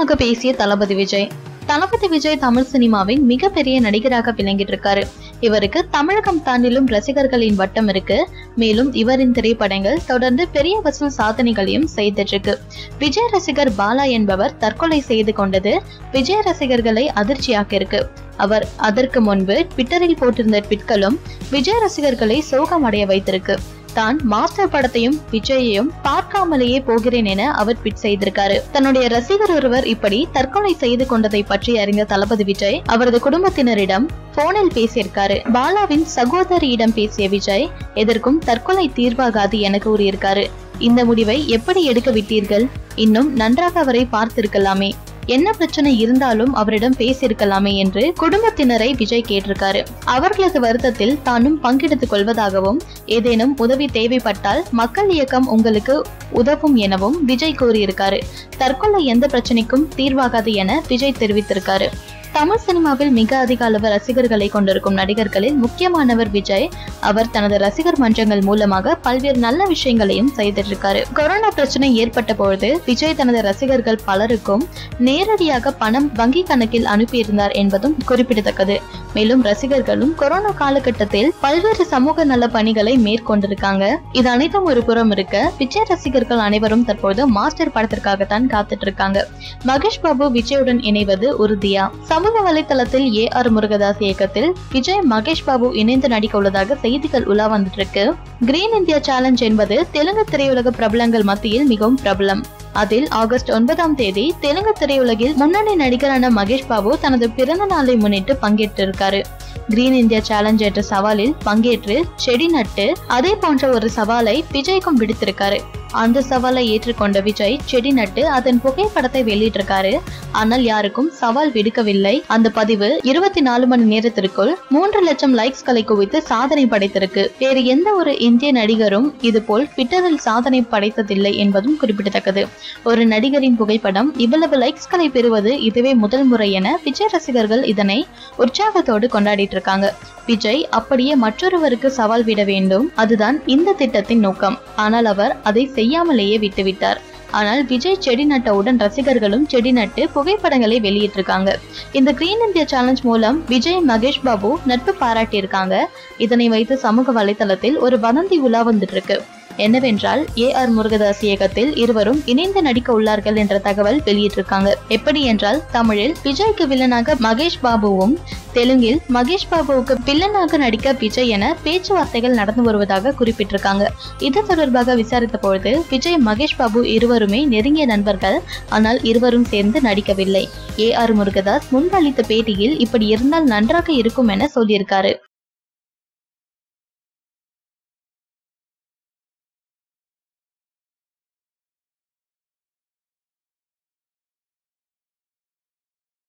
சோகமாக பேசிய தளபதி விஜய் தளபதி விஜய் தமிழ் சினிமாவின் மிகப்பெரிய நடிகராக விளங்கிட்டு இருக்காரு இவருக்கு தமிழகம் தாண்டிலும் ரசிகர்களின் வட்டம் இருக்கு மேலும் இவரின் திரைப்படங்கள் தொடர்ந்து பெரிய வசூல் சாதனைகளையும் செய்துட்டு இருக்கு விஜய் ரசிகர் பாலா என்பவர் தற்கொலை செய்து கொண்டது விஜய் ரசிகர்களை அதிர்ச்சியாக்கி இருக்கு அவர் அதற்கு முன்பு ட்விட்டரில் போட்டிருந்த ட்விட்களும் விஜய் ரசிகர்களை சோகமடைய வைத்திருக்கு தான் மாஸ்டர் படத்தையும் விஜயையும் பார்க்காமலேயே போகிறேன் என அவர் ட்வீட் செய்திருக்காரு தன்னுடைய ரசிகர் ஒருவர் இப்படி தற்கொலை செய்து கொண்டதை பற்றி அறிந்த தளபதி விஜய் அவரது குடும்பத்தினரிடம் போனில் பேசியிருக்காரு பாலாவின் சகோதரியிடம் பேசிய விஜய் எதற்கும் தற்கொலை தீர்வாகாது என கூறியிருக்காரு இந்த முடிவை எப்படி எடுக்க விட்டீர்கள் இன்னும் நன்றாக அவரை பார்த்திருக்கலாமே என்ன பிரச்சனை இருந்தாலும் அவரிடம் பேசியிருக்கலாமே என்று குடும்பத்தினரை விஜய் கேட்டிருக்காரு அவர்களது வருத்தத்தில் தானும் பங்கெடுத்துக் கொள்வதாகவும் ஏதேனும் உதவி தேவைப்பட்டால் மக்கள் இயக்கம் உங்களுக்கு உதவும் எனவும் விஜய் கூறியிருக்காரு தற்கொலை எந்த பிரச்சனைக்கும் தீர்வாகாது என விஜய் தெரிவித்திருக்காரு தமிழ் சினிமாவில் மிக அதிக அளவு ரசிகர்களை கொண்டிருக்கும் நடிகர்களில் முக்கியமானவர் விஜய் அவர் தனது ரசிகர் மன்றங்கள் மூலமாக பல்வேறு நல்ல விஷயங்களையும் செய்திருக்காரு கொரோனா பிரச்சனை ஏற்பட்ட பொழுது விஜய் தனது ரசிகர்கள் பலருக்கும் நேரடியாக பணம் வங்கி கணக்கில் அனுப்பியிருந்தார் என்பதும் குறிப்பிடத்தக்கது மேலும் ரசிகர்களும் கொரோனா காலகட்டத்தில் பல்வேறு சமூக நல பணிகளை மேற்கொண்டிருக்காங்க இது அனைத்தும் ஒரு புறம் இருக்க விஜய் ரசிகர்கள் அனைவரும் தற்போது மாஸ்டர் படத்திற்காகத்தான் காத்துட்டு இருக்காங்க மகேஷ் பாபு விஜயுடன் இணைவது உறுதியா சமூக வலைதளத்தில் ஏ ஆர் முருகதாஸ் இயக்கத்தில் விஜய் மகேஷ் பாபு இணைந்து நடிக்க உள்ளதாக செய்திகள் உலா வந்துட்டு இருக்கு கிரீன் இந்தியா சேலஞ்ச் என்பது தெலுங்கு திரையுலக பிரபலங்கள் மத்தியில் மிகவும் பிரபலம் அதில் ஆகஸ்ட் ஒன்பதாம் தேதி தெலுங்கு திரையுலகில் முன்னணி நடிகரான மகேஷ் பாபு தனது பிறந்த நாளை முன்னிட்டு பங்கேற்றிருக்காரு கிரீன் இந்தியா சேலஞ்ச் என்ற சவாலில் பங்கேற்று செடி நட்டு அதே போன்ற ஒரு சவாலை விஜய்க்கும் விடுத்திருக்காரு அந்த சவாலை ஏற்றுக்கொண்ட விஜய் செடி நட்டு அதன் புகைப்படத்தை வெளியிட்டிருக்காரு ஆனால் யாருக்கும் சவால் விடுக்கவில்லை அந்த பதிவு இருபத்தி நாலு மணி நேரத்திற்குள் மூன்று லட்சம் லைக்ஸ்களை குவித்து சாதனை படைத்திருக்கு வேறு எந்த ஒரு இந்திய நடிகரும் இதுபோல் ட்விட்டரில் சாதனை படைத்ததில்லை என்பதும் குறிப்பிடத்தக்கது ஒரு நடிகரின் புகைப்படம் இவ்வளவு லைக்ஸ்களை பெறுவது இதுவே முதல் முறை என விஜய் ரசிகர்கள் இதனை உற்சாகத்தோடு கொண்டாடிட்டு இருக்காங்க விஜய் அப்படியே மற்றொருவருக்கு சவால் விட வேண்டும் அதுதான் இந்த திட்டத்தின் நோக்கம் ஆனால் அவர் அதை செய்யாமலேயே விட்டுவிட்டார் ஆனால் விஜய் செடி நட்டவுடன் ரசிகர்களும் செடி நட்டு புகைப்படங்களை வெளியிட்டிருக்காங்க இந்த கிரீன் இந்தியா சேலஞ்ச் மூலம் விஜய் மகேஷ் பாபு நட்பு பாராட்டியிருக்காங்க இதனை வைத்து சமூக வலைதளத்தில் ஒரு வதந்தி உலா வந்துட்டு இருக்கு என்னவென்றால் ஏ ஆர் முருகதாஸ் இயக்கத்தில் இருவரும் இணைந்து நடிக்க உள்ளார்கள் என்ற தகவல் வெளியிட்டிருக்காங்க எப்படி என்றால் தமிழில் விஜய்க்கு வில்லனாக மகேஷ் பாபுவும் தெலுங்கில் மகேஷ் பாபுவுக்கு வில்லனாக நடிக்க விஜய் என பேச்சுவார்த்தைகள் நடந்து வருவதாக குறிப்பிட்டிருக்காங்க இது தொடர்பாக விசாரித்த பொழுது விஜய் மகேஷ் பாபு இருவருமே நெருங்கிய நண்பர்கள் ஆனால் இருவரும் சேர்ந்து நடிக்கவில்லை ஏ ஆர் முருகதாஸ் முன்பு அளித்த பேட்டியில் இப்படி இருந்தால் நன்றாக இருக்கும் என சொல்லியிருக்காரு